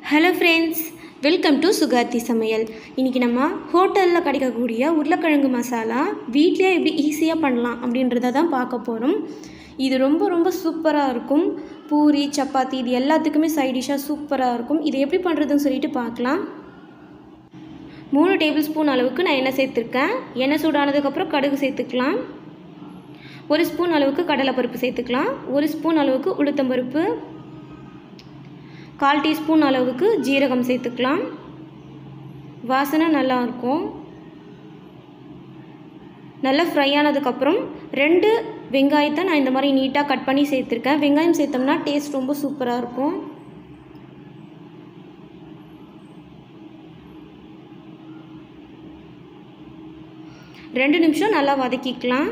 hello friends welcome to Sukarthi சமையல் இன்றைக்கி நம்ம ஹோட்டலில் கிடைக்கக்கூடிய உருளைக்கிழங்கு மசாலா வீட்டிலே எப்படி ஈஸியாக பண்ணலாம் அப்படின்றத தான் பார்க்க போகிறோம் இது ரொம்ப ரொம்ப சூப்பராக இருக்கும் பூரி சப்பாத்தி இது எல்லாத்துக்குமே சைட் டிஷ்ஷாக சூப்பராக இருக்கும் இது எப்படி பண்ணுறதுன்னு சொல்லிட்டு பார்க்கலாம் மூணு டேபிள் ஸ்பூன் அளவுக்கு நான் எண்ணெய் சேர்த்துருக்கேன் எண்ணெய் சூடானதுக்கப்புறம் கடுகு சேர்த்துக்கலாம் ஒரு ஸ்பூன் அளவுக்கு கடலைப்பருப்பு சேர்த்துக்கலாம் ஒரு ஸ்பூன் அளவுக்கு உளுத்தம்பருப்பு கால் டீஸ்பூன் அளவுக்கு ஜீரகம் சேர்த்துக்கலாம் வாசனை நல்லா இருக்கும் நல்லா ஃப்ரை ஆனதுக்கப்புறம் ரெண்டு வெங்காயத்தை நான் இந்த மாதிரி நீட்டாக கட் பண்ணி சேர்த்துருக்கேன் வெங்காயம் சேர்த்தோம்னா டேஸ்ட் ரொம்ப சூப்பராக இருக்கும் ரெண்டு நிமிஷம் நல்லா வதக்கிக்கலாம்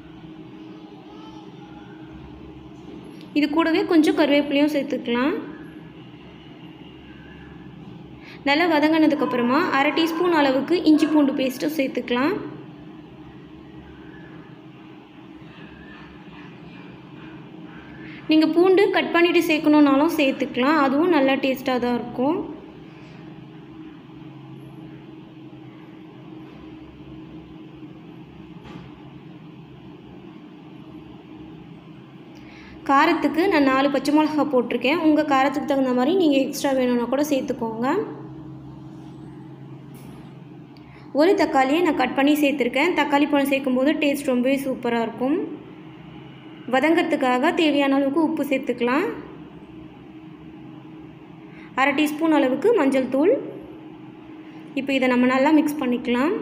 இது கூடவே கொஞ்சம் கருவேப்பிலையும் சேர்த்துக்கலாம் நல்லா வதங்கினதுக்கப்புறமா அரை டீஸ்பூன் அளவுக்கு இஞ்சி பூண்டு பேஸ்ட்டும் சேர்த்துக்கலாம் நீங்கள் பூண்டு கட் பண்ணிவிட்டு சேர்க்கணுன்னாலும் சேர்த்துக்கலாம் அதுவும் நல்லா டேஸ்ட்டாக தான் இருக்கும் காரத்துக்கு நான் நாலு பச்சை மிளகா போட்டிருக்கேன் உங்கள் காரத்துக்கு தகுந்த மாதிரி நீங்கள் எக்ஸ்ட்ரா வேணும்னா கூட சேர்த்துக்கோங்க ஒரு தக்காளியை நான் கட் பண்ணி சேர்த்துருக்கேன் தக்காளி பழம் சேர்க்கும்போது டேஸ்ட் ரொம்பவே சூப்பராக இருக்கும் வதங்கிறதுக்காக தேவையான அளவுக்கு உப்பு சேர்த்துக்கலாம் அரை டீஸ்பூன் அளவுக்கு மஞ்சள் தூள் இப்போ இதை நம்ம நல்லா மிக்ஸ் பண்ணிக்கலாம்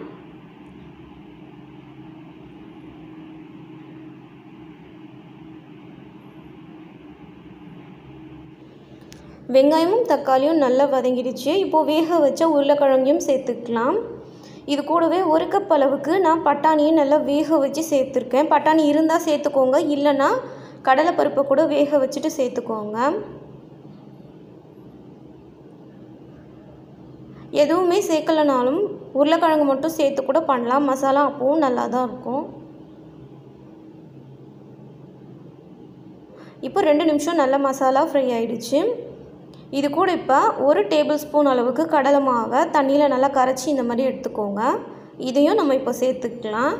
வெங்காயமும் தக்காளியும் நல்லா வதங்கிடுச்சு இப்போது வேக வச்ச உருளைக்கிழங்கையும் சேர்த்துக்கலாம் இது கூடவே ஒரு கப் அளவுக்கு நான் பட்டாணியும் நல்லா வேக வச்சு சேர்த்துருக்கேன் பட்டாணி இருந்தால் சேர்த்துக்கோங்க இல்லைன்னா கடலைப்பருப்பை கூட வேக வச்சுட்டு சேர்த்துக்கோங்க எதுவுமே சேர்க்கலனாலும் உருளைக்கிழங்கு மட்டும் சேர்த்து கூட பண்ணலாம் மசாலா அப்பவும் நல்லா தான் இருக்கும் இப்போ ரெண்டு நிமிஷம் நல்லா மசாலா ஃப்ரை ஆகிடுச்சு இது கூட இப்போ ஒரு டேபிள் ஸ்பூன் அளவுக்கு கடலை மாவை தண்ணியில் நல்லா கரைச்சி இந்த மாதிரி எடுத்துக்கோங்க இதையும் நம்ம இப்போ சேர்த்துக்கலாம்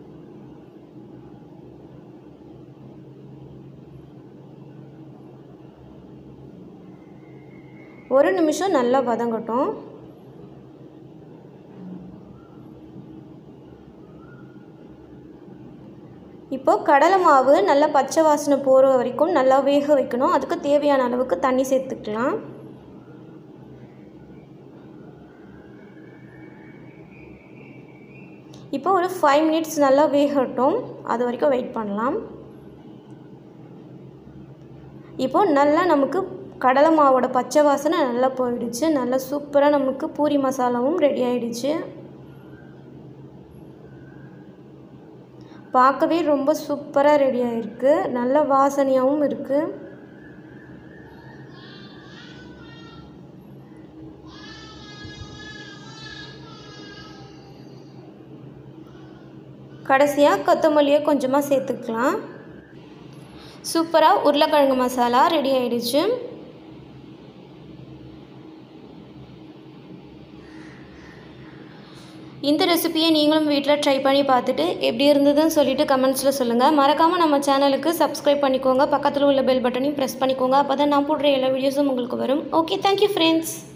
ஒரு நிமிஷம் நல்லா வதங்கட்டும் இப்போ கடலை மாவு நல்லா பச்சை வாசனை போகிற வரைக்கும் நல்லா வேக வைக்கணும் அதுக்கு தேவையான அளவுக்கு தண்ணி சேர்த்துக்கலாம் இப்போ ஒரு ஃபைவ் மினிட்ஸ் நல்லா வேகட்டும் அது வரைக்கும் வெயிட் பண்ணலாம் இப்போ நல்லா நமக்கு கடலை மாவோட பச்சை வாசனை நல்லா போயிடுச்சு நல்லா சூப்பராக நமக்கு பூரி மசாலாவும் ரெடி ஆகிடுச்சு பார்க்கவே ரொம்ப சூப்பராக ரெடி ஆகிருக்கு நல்ல வாசனையாகவும் இருக்குது கடைசியாக கொத்தமல்லியை கொஞ்சமாக சேர்த்துக்கலாம் சூப்பராக உருளைக்கிழங்கு மசாலா ரெடி ஆகிடுச்சு இந்த ரெசிபியை நீங்களும் வீட்டில் ட்ரை பண்ணி பார்த்துட்டு எப்படி இருந்ததுன்னு சொல்லிட்டு கமெண்ட்ஸில் சொல்லுங்கள் மறக்காமல் நம்ம சேனலுக்கு சப்ஸ்கிரைப் பண்ணிக்கோங்க பக்கத்தில் உள்ள பெல் பட்டனையும் ப்ரெஸ் பண்ணிக்கோங்க அப்போ தான் நான் போடுற எல்லா வீடியோஸும் உங்களுக்கு வரும் ஓகே தேங்க்யூ ஃப்ரெண்ட்ஸ்